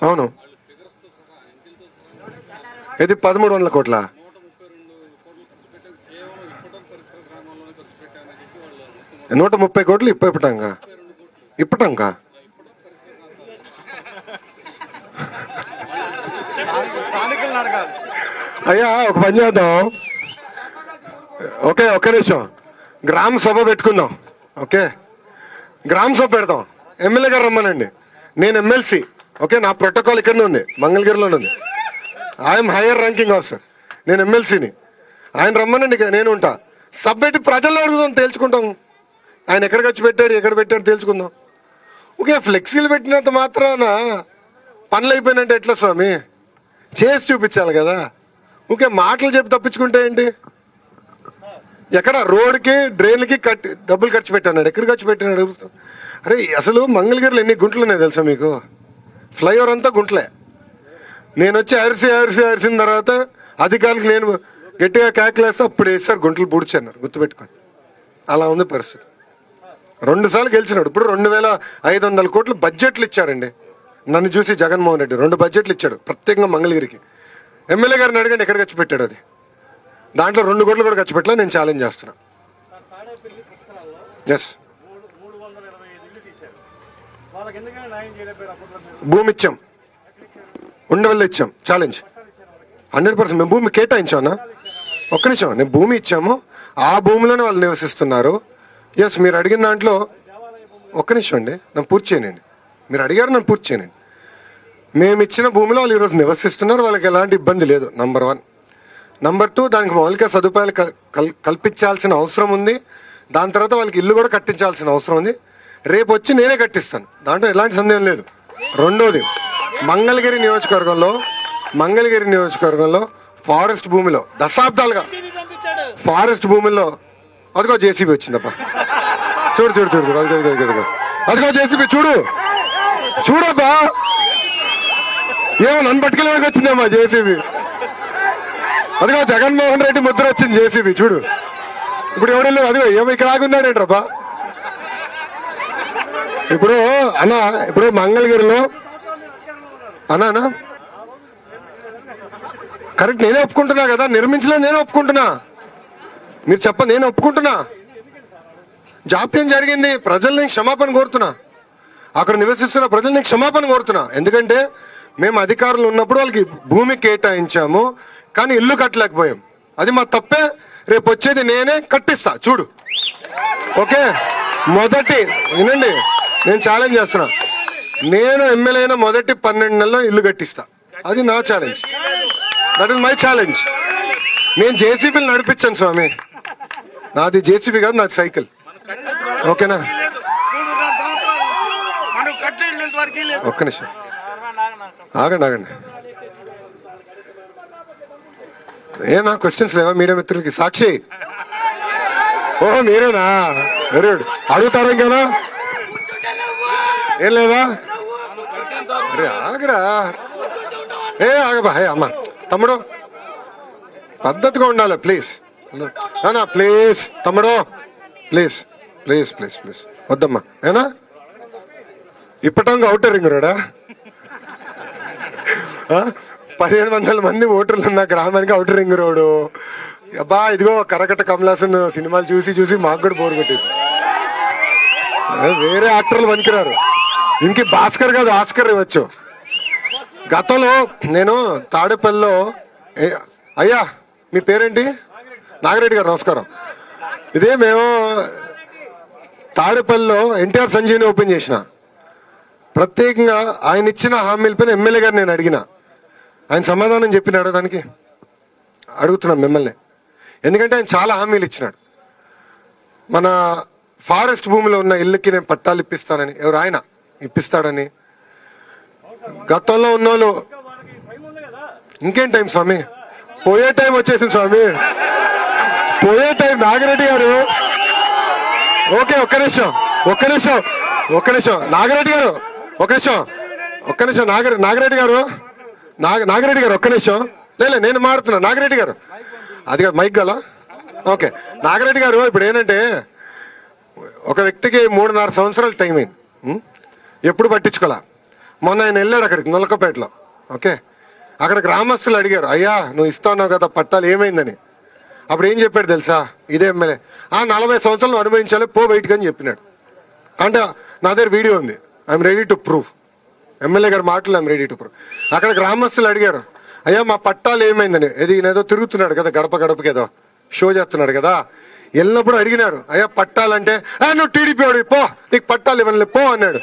అవును ఇది పదమూడు వందల కోట్ల నూట ముప్పై కోట్లు ఇప్ప ఇప్పటంగా ఇప్పటంగా అయ్యా ఒక పని చేద్దాం ఓకే ఒక్క నిమిషం గ్రామ సభ పెట్టుకుందాం ఓకే గ్రామ సభ పెడదాం ఎమ్మెల్యే గారు రమ్మనండి నేను ఎమ్మెల్సీ ఓకే నా ప్రోటోకాల్ ఇక్కడనే ఉంది మంగళగిరిలోనే ఉంది ఐఎమ్ హైయర్ ర్యాంకింగ్ ఆఫీసర్ నేను ఎమ్మెల్సీని ఆయన రమ్మనండి ఇక నేను ఉంటా సభ పెట్టి ప్రజల్లో అడుగుదాం తేల్చుకుంటాం ఆయన ఎక్కడ ఖర్చు పెట్టాడు ఎక్కడ పెట్టాడు తేల్చుకుందాం ఓకే ఫ్లెక్సీలు పెట్టినంత మాత్రాన పనులు అయిపోయినట్టు ఎట్లా స్వామి చేసి చూపించాలి కదా ఓకే మాటలు చెప్పి తప్పించుకుంటే ఏంటి ఎక్కడ రోడ్కి డ్రైన్లకి కట్టి డబ్బులు ఖర్చు పెట్టాడు ఎక్కడ ఖర్చు పెట్టాడు అడుగుతా అరే అసలు మంగళగిరిలో ఎన్ని గుంటలు ఉన్నాయి తెలుసా మీకు ఫ్లైఓవర్ అంతా గుంటలే నేను వచ్చి అరిసి అరిసి అరిసిన తర్వాత అధికారులకు నేను గట్టిగా కేకలేస్తే అప్పుడు వేసారు గుంటలు పూడ్చన్నారు గుర్తుపెట్టుకోండి అలా ఉంది పరిస్థితి రెండు సార్లు గెలిచినాడు ఇప్పుడు రెండు వేల ఐదు వందల కోట్లు బడ్జెట్లు ఇచ్చారండి నన్ను చూసి జగన్మోహన్ రెడ్డి రెండు బడ్జెట్లు ఇచ్చాడు ప్రత్యేకంగా మంగళగిరికి ఎమ్మెల్యే గారిని అడగండి ఎక్కడ ఖర్చు పెట్టాడు అది దాంట్లో రెండు కోట్లు కూడా ఖర్చు పెట్టలే నేను ఛాలెంజ్ చేస్తున్నా ఎస్ మూడు వందల ఇరవై ఐదు ఇల్లు తీశారు వాళ్ళకి ఎందుకని న్యాయం చేయలేకపోయారు అప్పట్లో మీరు భూమి ఇచ్చాం ఉండవల్లి ఇచ్చాం ఛాలెంజ్ హండ్రెడ్ పర్సెంట్ మేము భూమి కేటాయించానా ఒక్క నిమిషం నేను భూమి ఇచ్చాము ఆ భూమిలోనే వాళ్ళు నివసిస్తున్నారు ఎస్ మీరు అడిగిన దాంట్లో ఒక్క నిమిషం అండి నన్ను పూర్తి చేయనండి మీరు అడిగారు నన్ను పూర్తి చేయనండి మేము ఇచ్చిన భూమిలో వాళ్ళు ఈరోజు నివసిస్తున్నారు వాళ్ళకి ఎలాంటి ఇబ్బంది లేదు నంబర్ వన్ నంబర్ టూ దానికి మౌలిక సదుపాయాలు కల్- కల్- కల్పించాల్సిన అవసరం ఉంది దాని తర్వాత వాళ్ళకి ఇల్లు కూడా కట్టించాల్సిన అవసరం ఉంది రేపు వచ్చి నేనే కట్టిస్తాను దాంట్లో ఎలాంటి సందేహం లేదు రెండోది మంగళగిరి నియోజకవర్గంలో మంగళగిరి నియోజకవర్గంలో ఫారెస్ట్ భూమిలో దశాబ్దాలుగా ఫారెస్ట్ భూమిలో అదిగో జేసీబీ వచ్చిందప్ప చూడు చూడు చూడు చూడు అదిగో అదిగో అదిగో, అదిగో అదిగో జేసీబీ చూడు చూడబ్బా ఏమో నన్ను పట్టుకెళ్ళడానికి వచ్చిందమ్మా జేసీబీ అదిగో జగన్మోహన్ రెడ్డి ముద్ర వచ్చింది జేసీబీ చూడు ఇప్పుడు ఎవడెళ్ళు అదిగో ఏమో ఇక్కడ ఆగున్నాడేంట్రబ్బా ఇప్పుడు అన్న ఇప్పుడు మంగళగిరిలో అన్నా అన్నా కరెక్ట్ నేనే ఒప్పుకుంటున్నా కదా నిర్మించలేదు నేనే ఒప్పుకుంటున్నా మీరు చెప్ప నేను ఒప్పుకుంటున్నా జాప్యం జరిగింది ప్రజల్ని క్షమాపణ కోరుతున్నా అక్కడ నివసిస్తున్న ప్రజల్ని క్షమాపణ కోరుతున్నా ఎందుకంటే మేము అధికారులు ఉన్నప్పుడు వాళ్ళకి భూమి కేటాయించాము కానీ ఇల్లు కట్టలేకపోయాం అది మా తప్పే రేపు వచ్చేది నేనే కట్టిస్తా చూడు ఓకే మొదటి వినండి నేను ఛాలెంజ్ చేస్తున్నా నేను ఎమ్మెల్యే అయిన మొదటి పన్నెండు నెలల్లో ఇల్లు కట్టిస్తా అది నా challenge that is my challenge నేను జేసీబీలు నడిపించాను స్వామి నాది జేసీబీ కాదు నాది సైకిల్ ఓకేనా మనం కట్టేళ్ళ వరకు లేదు ఒక్క నిమిషం ఆగండి ఆగండి ఏనా క్వశ్చన్స్ లేవా మీడియా మిత్రులకి సాక్షి ఓ మీరేనా వెరీ గుడ్ అడుగుతారా ఇంకేనా ఏం లేదా అరే ఆగరా ఏ ఆగబా హే అమ్మ తమ్ముడు పద్ధతిగా ఉండాలి ప్లీజ్ అన్నా ప్లీజ్ తమ్ముడు ప్లీజ్ ప్లీజ్ ప్లీజ్ ప్లీజ్ వద్దమ్మా ఏనా ఇప్పటంగా అవుటర్ రింగ్ రోడా ఆ? పదిహేను వందల మంది ఓటర్లు ఉన్న గ్రామానికి అవుటర్ రింగ్ రోడ్ అబ్బా ఇదిగో కరకట్ట కమలాసన్ సినిమాలు చూసి చూసి మాకు కూడా బోర్ కొట్టేసి ఏ, వేరే యాక్టర్లు పనికిరారు ఇంక భాస్కర్ కాదు ఆస్కర్ ఇవ్వచ్చు గతంలో నేను తాడేపల్లిలో ఏ- అయ్యా మీ పేరేంటి నాగిరెడ్డి గారు నమస్కారం ఇదే మేము తాడేపల్లిలో ఎన్టీఆర్ సంజీవిని ఓపెన్ చేసిన ప్రత్యేకంగా ఆయన ఇచ్చిన హామీలపైన ఎమ్మెల్యే గారు నేను అడిగిన ఆయన సమాధానం చెప్పినాడు దానికి అడుగుతున్నాం మిమ్మల్ని ఎందుకంటే ఆయన చాలా హామీలు ఇచ్చినాడు మన ఫారెస్ట్ భూమిలో ఉన్న ఇళ్ళకి నేను పట్టాలు ఇప్పిస్తానని ఎవరు ఆయన ఇప్పిస్తాడని గతంలో ఉన్న వాళ్ళు ఇంకేం టైం స్వామి పోయే టైం వచ్చేసింది స్వామి పోయే టైం నాగిరెడ్డి గారు ఓకే ఒక్క నిమిషం ఒక్క నిమిషం ఒక్క నిమిషం నాగిరెడ్డి గారు ఒక్క నిమిషం ఒక్క నిమిషం నాగ నాగిరెడ్డి గారు నాగ నాగిరెడ్డి గారు ఒక్క నిమిషం లేలే నేను మాడుతున్నా నాగిరెడ్డి గారు అది కాదు మైక్ గల ఓకే నాగిరెడ్డి గారు ఇప్పుడు ఏంటంటే ఒక వ్యక్తికి మూడున్నర సంవత్సరాలు టైం అయింది ఉం? ఎప్పుడు పట్టించుకోలే మొన్న ఆయన వెళ్ళాడు అక్కడికి నొలకపేటలో ఓకే అక్కడ గ్రామస్తులు అడిగారు అయ్యా నువ్వు ఇస్తావు కదా పట్టాలు ఏమైందని అప్పుడు ఏం చెప్పాడు తెలుసా ఇదే ఎమ్మెల్యే ఆ నలభై సంవత్సరాలు నువ్వు అనుభవించాలి పో బయటికి అని చెప్పినాడు అంటే నా దగ్గర వీడియో ఉంది I'm ready to prove MLA గారి మాటలు ఐఎమ్ రెడీ టు ప్రూవ్ అక్కడ గ్రామస్తులు అడిగారు అయ్యా మా పట్టాలు ఏమైందని ఇది ఈయన ఏదో తిరుగుతున్నాడు కదా గడప గడపకి ఏదో షో చేస్తున్నాడు కదా వెళ్ళినప్పుడు అడిగినారు అయ్యా పట్టాలంటే "ఆ, నువ్వు టీడీపీ వాడివి పో నీకు పట్టాలు ఇవ్వనులే పో అన్నాడు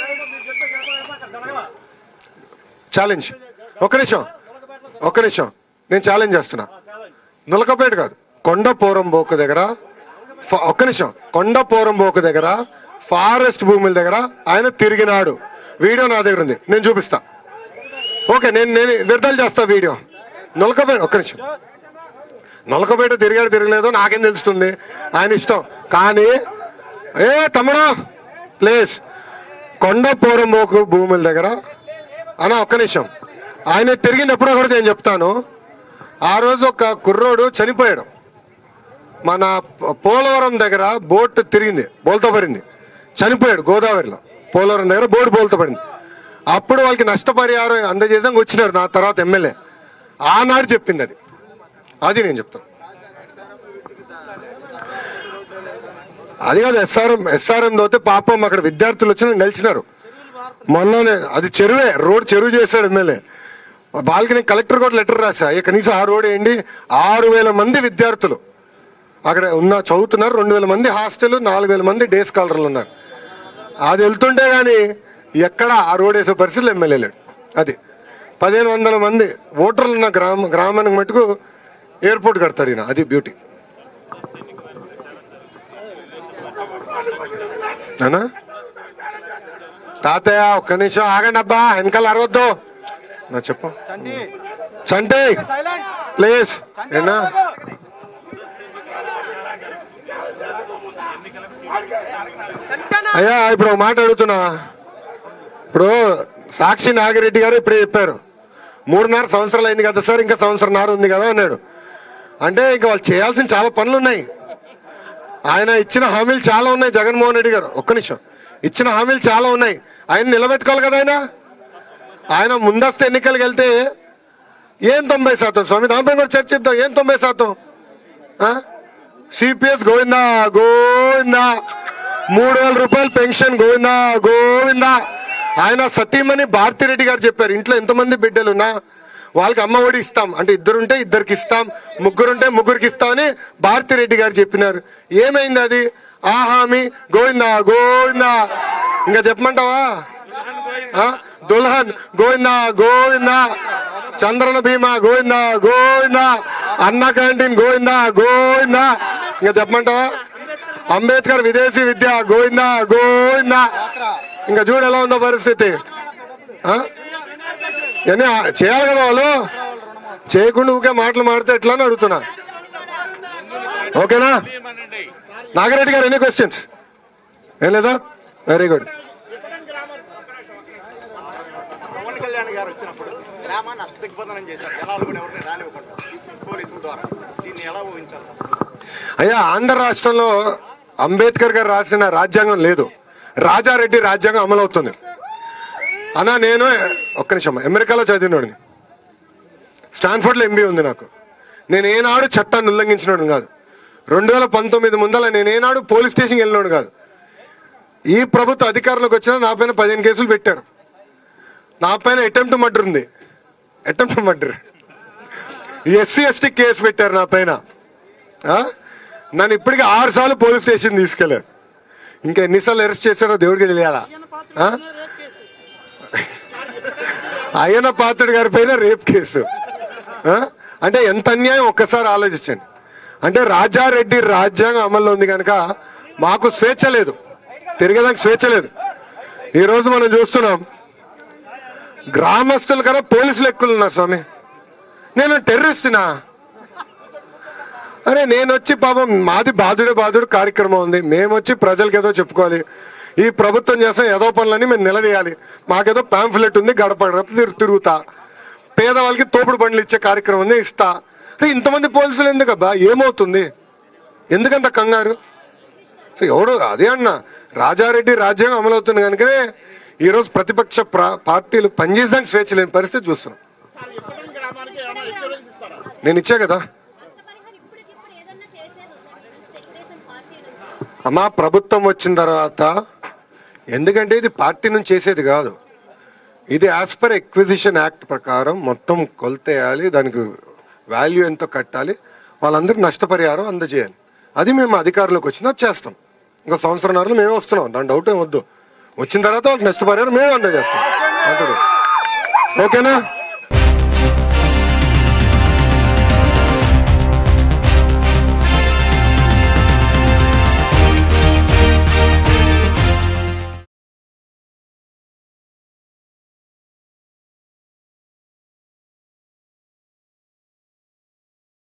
ఛాలెంజ్ ఒక్క నిమిషం ఒక్క నిమిషం నేను ఛాలెంజ్ చేస్తున్నా నులకపేట కాదు కొండ పోరంబోకు దగ్గర ఫ- ఒక్క నిమిషం కొండ పోరంబోకు దగ్గర ఫారెస్ట్ భూముల దగ్గర ఆయన తిరిగినాడు వీడియో నా దగ్గర ఉంది నేను చూపిస్తా ఓకే నేను నేను విడుదల చేస్తా వీడియో నులకపేట ఒక్క నిమిషం నులకపేట తిరిగాడు తిరగలేదో నాకేం తెలుస్తుంది ఆయన ఇష్టం కానీ ఏ తమ్ముడు ప్లీజ్ కొండ పోరంబోకు భూముల దగ్గర అన్న ఒక్క నిమిషం ఆయన తిరిగినప్పుడు కూడా నేను చెప్తాను ఆ రోజు ఒక కుర్రోడు చనిపోయాడు మన ప- పోలవరం దగ్గర బోట్ తిరిగింది బోల్తా పడింది చనిపోయాడు గోదావరిలో పోలవరం దగ్గర బోట్ బోల్తా పడింది అప్పుడు వాళ్ళకి నష్టపరిహారం అందజేసాక వచ్చినారు నా తర్వాత ఎమ్మెల్యే ఆనాడు చెప్పింది అది అది నేను చెప్తాను అది కాదు ఎస్ఆర్ఎం ఎస్ఆర్ఎం తోతే పాపం అక్కడ విద్యార్థులు వచ్చి నన్ను కలిసినారు మొన్ననే అది చెరువే రోడ్ చెరువు చేశాడు ఎమ్మెల్యే బాల్కనీ కలెక్టర్ కూడా లెటర్ రాసా ఇక కనీసం ఆ రోడ్ ఏంటి ఆరు వేల మంది విద్యార్థులు అక్కడ ఉన్న చదువుతున్నారు రెండు వేల మంది హాస్టల్ నాలుగు వేల మంది డే స్కాలర్లు ఉన్నారు అది వెళ్తుంటే కానీ ఎక్కడ ఆ రోడ్ వేసే పరిస్థితులు ఎమ్మెల్యే లేడు అది పదిహేను వందల మంది ఓటర్లు ఉన్న గ్రామ గ్రామానికి మటుకు ఎయిర్పోర్ట్ కడతాడు ఈయన అది బ్యూటీ అనా తాతయ్య ఒక్క నిమిషం ఆగండి అబ్బా వెనకాల అరవద్దు నా చెప్పు చంటి ప్లీజ్ ఏనా అయ్యా ఇప్పుడు ఒక మాట అడుగుతున్నా ఇప్పుడు సాక్షి నాగిరెడ్డి గారు ఇప్పుడే చెప్పారు మూడున్నర సంవత్సరాలు అయింది కదా సార్ ఇంకా సంవత్సరంన్నర ఉంది కదా అన్నాడు అంటే ఇంకా వాళ్ళు చేయాల్సిన చాలా పనులు ఉన్నాయి ఆయన ఇచ్చిన హామీలు చాలా ఉన్నాయి జగన్మోహన్ రెడ్డి గారు ఒక్క నిమిషం ఇచ్చిన హామీలు చాలా ఉన్నాయి ఆయన నిలబెట్టుకోవాలి కదా ఆయన ఆయన ముందస్తు ఎన్నికలకు వెళ్తే ఏం తొంభై శాతం స్వామి దానిపై కూడా చర్చిద్దాం ఏం తొంభై శాతం సిపిఎస్ గోవిందా గోవిందా మూడు వేల రూపాయలు పెన్షన్ గోవిందా గోవిందా ఆయన సతీమణి భారతిరెడ్డి గారు చెప్పారు ఇంట్లో ఎంతమంది బిడ్డలున్నా వాళ్ళకి అమ్మ ఒడి ఇస్తాం అంటే ఇద్దరుంటే ఇద్దరికి ఇస్తాం ముగ్గురుంటే ముగ్గురికి ఇస్తామని భారతిరెడ్డి గారు చెప్పినారు ఏమైంది అది ఆ హామీ గోవిందా గోవిందా ఇంకా చెప్పమంటావా ఆ? దుల్హన్ గోవిందా గోవిందా చంద్రన భీమా గోవిందా గోవిందా అన్న క్యాంటీన్ గోవిందా గోవిందా ఇంకా చెప్పమంటావా అంబేద్కర్ విదేశీ విద్య గోవిందా గోవిందా ఇంకా చూడు ఎలా ఉందో పరిస్థితి ఆ? ఇవన్నీ ఆ- చేయాలి కదా వాళ్ళు చేయకుండా ఊకే మాటలు మాడితే ఎట్లా అని అడుగుతున్నా ఓకేనా నాగరెడ్డి గారు ఎన్ని క్వశ్చన్స్ ఏం లేదా వెరీ గుడ్ పవన్ కళ్యాణ్ గారు వచ్చినప్పుడు గ్రామాన్ని అష్టదిగ్బంధనం చేశారు జనాలు కూడా ఎవరిని రానివ్వకుండా పోలీసుల ద్వారా దీన్ని ఎలా ఊహించారు అయ్యా ఆంధ్ర రాష్ట్రంలో అంబేద్కర్ గారు రాసిన రాజ్యాంగం లేదు రాజారెడ్డి రాజ్యాంగం అమలవుతుంది అన్నా నేను ఒక్క నిమిషం అమెరికాలో చదివినోడిని స్టాన్ఫర్డ్లో ఎంబీ ఉంది నాకు నేను ఏనాడు చట్టాన్ని ఉల్లంఘించినోడు కాదు రెండు వేల పంతొమ్మిది ముందల నేను ఏనాడు పోలీస్ స్టేషన్కి వెళ్ళినోడు కాదు ఈ ప్రభుత్వ అధికారంలోకి వచ్చినా నా పైన పదిహేను కేసులు పెట్టారు నా పైన అటెంప్ట్ మర్డర్ ఉంది attempt murder SC ST case పెట్టారు నా పైన ఆ? నన్ను ఇప్పటికీ ఆరు సార్లు పోలీస్ స్టేషన్ తీసుకెళ్లారు ఇంకా ఎన్నిసార్లు అరెస్ట్ చేశారో దేవుడికి తెలియాలా ఆ? అయ్యన్న పాత్రుడు గారి పైన రేప్ కేసు ఆ? అంటే ఎంత అన్యాయం ఒక్కసారి ఆలోచించండి అంటే రాజారెడ్డి రాజ్యాంగం అమల్లో ఉంది కనుక మాకు స్వేచ్ఛ లేదు తిరిగేదానికి స్వేచ్ఛ లేదు ఈ రోజు మనం చూస్తున్నాం గ్రామస్తుల కన్నా పోలీసులు ఎక్కువ ఉన్నారు స్వామి నేను టెర్రరిస్ట్నా అరే నేను వచ్చి పాపం మాది బాధుడే బాధుడు కార్యక్రమం ఉంది మేము వచ్చి ప్రజలకు ఏదో చెప్పుకోవాలి ఈ ప్రభుత్వం చేసిన ఏదో పనులని మేము నిలదీయాలి మాకేదో పాంఫ్లెట్ ఉంది గడప గడప తిరు- తిరుగుతా పేదవాళ్ళకి తోపుడు బండ్లు ఇచ్చే కార్యక్రమం ఉంది ఇస్తా అరే ఇంతమంది పోలీసులు ఎందుకబ్బా ఏమవుతుంది ఎందుకంత కంగారు సో ఎవడు అదే అన్న రాజారెడ్డి రాజ్యాంగం అమలవుతుంది కనుకనే ఈరోజు ప్రతిపక్ష ప్రా- పార్టీలు పనిచేసడానికి స్వేచ్ఛ లేని పరిస్థితి చూస్తున్నాం నేను ఇచ్చా కదా నష్టపరిహారం ఇప్పటికిప్పుడు ఏదన్నా చేసేది ఉందా మీ నుంచి తెలుగుదేశం పార్టీ నుంచి అమ్మా ప్రభుత్వం వచ్చిన తర్వాత ఎందుకంటే ఇది పార్టీ నుంచి చేసేది కాదు ఇది యాజ్ పర్ ఎక్విజిషన్ యాక్ట్ ప్రకారం మొత్తం కొలతేయాలి దానికి వాల్యూ ఎంతో కట్టాలి వాళ్ళందరికీ నష్టపరిహారం అందజేయాలి అది మేము అధికారంలోకి వచ్చినా చేస్తాం ఇంకా సంవత్సరంన్నరలో మేమే వస్తున్నాం దాని డౌట్ ఏం వద్దు వచ్చిన తర్వాత వాళ్ళకి నష్టపరిహారం మేమే అందజేస్తాం అంటారు ఓకేనా